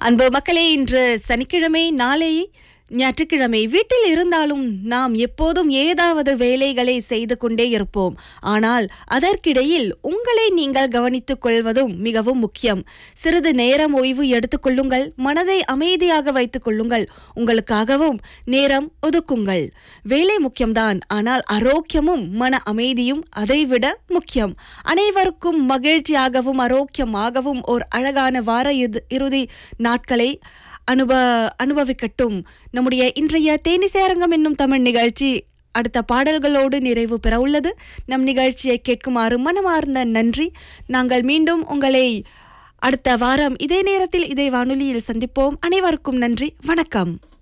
அன்பு மக்களே இன்று சனிக்கிழமை நாளை ஞாயிற்றுக்கிழமை வீட்டில் இருந்தாலும் நாம் எப்போதும் ஏதாவது வேலைகளை செய்து கொண்டே இருப்போம் ஆனால் அதற்கிடையில் உங்களை நீங்கள் கவனித்துக் கொள்வதும் மிகவும் முக்கியம் சிறிது நேரம் ஓய்வு எடுத்துக்கொள்ளுங்கள் மனதை அமைதியாக வைத்துக் கொள்ளுங்கள் உங்களுக்காகவும் நேரம் ஒதுக்குங்கள் வேலை முக்கியம்தான் ஆனால் ஆரோக்கியமும் மன அமைதியும் அதைவிட முக்கியம் அனைவருக்கும் மகிழ்ச்சியாகவும் ஆரோக்கியமாகவும் ஒரு அழகான வார இறு- இறுதி நாட்களை அனுப அனுபவிக்கட்டும் நம்முடைய இன்றைய தேனிசை அரங்கம் என்னும் தமிழ் நிகழ்ச்சி அடுத்த பாடல்களோடு நிறைவு பெற உள்ளது நம் நிகழ்ச்சியை கேட்குமாறு மனமார்ந்த நன்றி நாங்கள் மீண்டும் உங்களை அடுத்த வாரம் இதே நேரத்தில் இதே வானொலியில் சந்திப்போம் அனைவருக்கும் நன்றி வணக்கம்